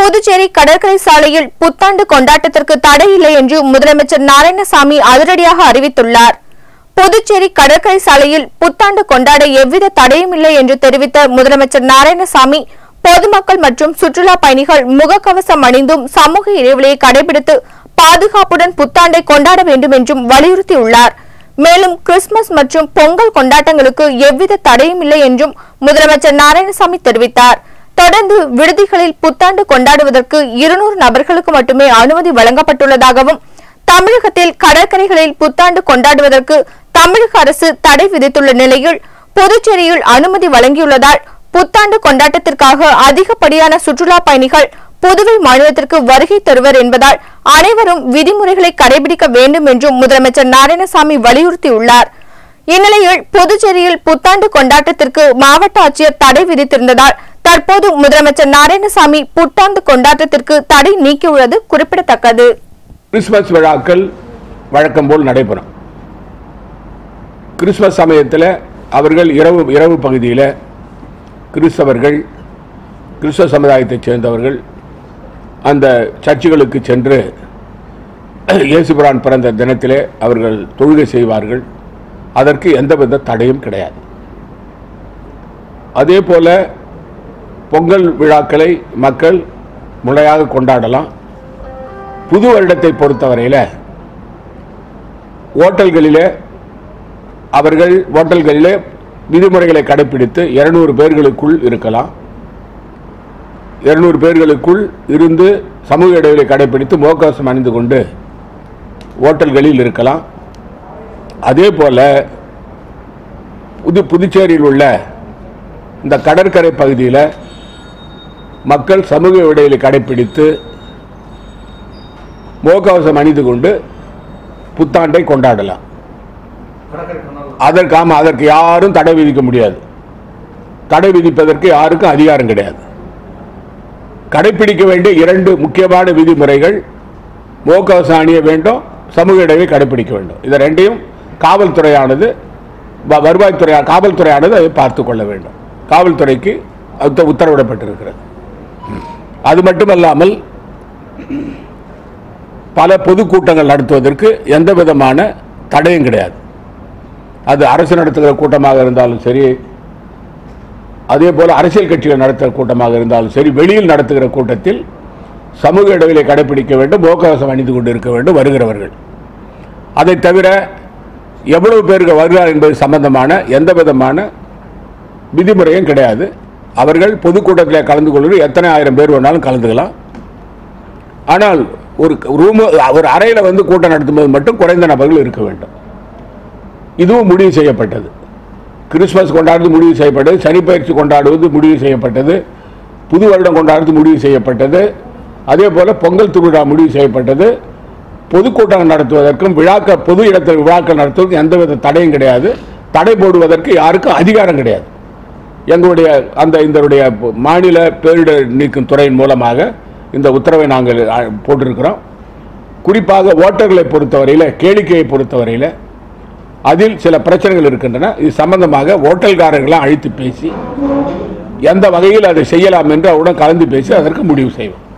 புதுச்சேரி கடற்கரை சாலையில் புத்தாண்டு கொண்டாட்டத்திற்கு தடை இல்லை என்று முதலமைச்சர் நாராயணசாமி அதிரடியாக அறிவித்துள்ளார் புதுச்சேரி கடற்கரை சாலையில் புத்தாண்டு கொண்டாட எவ்வித தடையும் இல்லை என்று தெரிவித்த முதலமைச்சர் நாராயணசாமி பொதுமக்கள் மற்றும் சுற்றுலா பயணிகள் முகக்கவசம் அணிந்தும் சமூக இடைவெளியை கடைபிடித்து பாதுகாப்புடன் புத்தாண்டை கொண்டாட வேண்டும் என்றும் வலியுறுத்தியுள்ளார் மேலும் கிறிஸ்துமஸ் மற்றும் பொங்கல் கொண்டாட்டங்களுக்கு எவ்வித தடையும் இல்லை என்றும் முதலமைச்சர் நாராயணசாமி தெரிவித்தார் தொடர்ந்து விடுதிகளில் புத்தாண்டு கொண்டாடுவதற்கு இருநூறு நபர்களுக்கு மட்டுமே அனுமதி வழங்கப்பட்டுள்ளதாகவும் தமிழகத்தில் கடற்கரைகளில் புத்தாண்டு கொண்டாடுவதற்கு தமிழக அரசு தடை விதித்துள்ள நிலையில் புதுச்சேரியில் அனுமதி வழங்கியுள்ளதால் புத்தாண்டு கொண்டாட்டத்திற்காக அதிகப்படியான சுற்றுலா பயணிகள் புதுவை மாநிலத்திற்கு வருகை தருவர் என்பதால் அனைவரும் விதிமுறைகளை கடைபிடிக்க வேண்டும் என்றும் முதலமைச்சர் நாராயணசாமி வலியுறுத்தியுள்ளார் இந்நிலையில் புதுச்சேரியில் புத்தாண்டு கொண்டாட்டத்திற்கு மாவட்ட ஆட்சியர் தடை விதித்திருந்ததால் தற்போது முதலமைச்சர் நாராயணசாமி புத்தாண்டு கொண்டாட்டத்திற்கு தடை நீக்கியுள்ளது குறிப்பிடத்தக்கது கிறிஸ்மஸ் விழாக்கள் வழக்கம் போல் நடைபெறும் கிறிஸ்மஸ் சமயத்தில் அவர்கள் இரவு இரவு பகுதியில் கிறிஸ்தவர்கள் கிறிஸ்தவ சமுதாயத்தைச் சேர்ந்தவர்கள் அந்த சர்ச்சுகளுக்கு சென்று இயேசுபிரான் பிறந்த தினத்திலே அவர்கள் தொழுகை செய்வார்கள் அதற்கு எந்தவித தடையும் கிடையாது அதே போல பொங்கல் விழாக்களை மக்கள் முறையாக கொண்டாடலாம் புது வருடத்தை பொறுத்தவரையில் ஓட்டல்களிலே அவர்கள் ஓட்டல்களிலே விதிமுறைகளை கடைப்பிடித்து இருநூறு பேர்களுக்குள் இருக்கலாம் இருநூறு பேர்களுக்குள் இருந்து சமூக இடைவெளி கடைப்பிடித்து முகக்கவசம் அணிந்து கொண்டு ஓட்டல்களில் இருக்கலாம் அதே போல புது புதுச்சேரியில் உள்ள இந்த கடற்கரை பகுதியில் மக்கள் சமூக இடைவெளி கடைப்பிடித்து முகக்கவசம் அணிந்து கொண்டு புத்தாண்டை கொண்டாடலாம் அதற்கு ஆமாம் அதற்கு யாரும் தடை விதிக்க முடியாது தடை விதிப்பதற்கு யாருக்கும் அதிகாரம் கிடையாது கடைப்பிடிக்க வேண்டிய இரண்டு முக்கியமான விதிமுறைகள் முகக்கவசம் அணிய வேண்டும் சமூக இடைவெளி கடைப்பிடிக்க வேண்டும் இதை ரெண்டையும் காவல்துறையானது வ- வருவாய்த்துறை காவல்துறையானது அதை பார்த்து கொள்ள வேண்டும் காவல்துறைக்கு உத்த- உத்தரவிடப்பட்டிருக்கிறது அது மட்டுமல்லாமல் பல பொதுக்கூட்டங்கள் நடத்துவதற்கு எந்த விதமான தடையும் கிடையாது அது அரசு நடத்துகிற கூட்டமாக இருந்தாலும் சரி அதே போல அரசியல் கட்சிகள் நடத்துகிற கூட்டமாக இருந்தாலும் சரி வெளியில் நடத்துகிற கூட்டத்தில் சமூக இடைவெளியை கடைபிடிக்க வேண்டும் முகக்கவசம் அணிந்து கொண்டு இருக்க வேண்டும் வருகிறவர்கள் அதை தவிர எவ்வளவு பேருக்கு வருகிறார் என்பது சம்பந்தமான எந்த விதமான விதிமுறையும் கிடையாது அவர்கள் பொதுக்கூட்டத்தில் கலந்து கொள்வது எத்தனை ஆயிரம் பேர் வேணாலும் கலந்துக்கலாம் ஆனால் ஒரு ரூம் ஒரு அறையில் வந்து கூட்டம் நடத்தும்போது மட்டும் குறைந்த நபர்கள் இருக்க வேண்டும் இதுவும் முடிவு செய்யப்பட்டது கிறிஸ்மஸ் கொண்டாடுறது முடிவு செய்யப்பட்டது சனிப்பயிற்சி கொண்டாடுவது முடிவு செய்யப்பட்டது புது வருடம் கொண்டாடுறது முடிவு செய்யப்பட்டது அதே போல பொங்கல் திருவிழா முடிவு செய்யப்பட்டது பொதுக்கூட்டம் நடத்துவதற்கும் விழாக்க பொது இடத்தில் விழாக்கள் நடத்துவதற்கு எந்தவித தடையும் கிடையாது தடை போடுவதற்கு யாருக்கும் அதிகாரம் கிடையாது எங்களுடைய அந்த இந்த மாநில பேரிடர் நீக்கும் துறையின் மூலமாக இந்த உத்தரவை நாங்கள் அ, போட்டிருக்கிறோம் குறிப்பாக ஓட்டர்களை பொறுத்தவரையில் கேளிக்கையை பொறுத்தவரையில் அதில் சில பிரச்சனைகள் இருக்கின்றன இது சம்பந்தமாக ஓட்டல்காரர்களை அழைத்து பேசி எந்த வகையில் அதை செய்யலாம் என்று அவருடன் கலந்து பேசி அதற்கு முடிவு செய்வோம்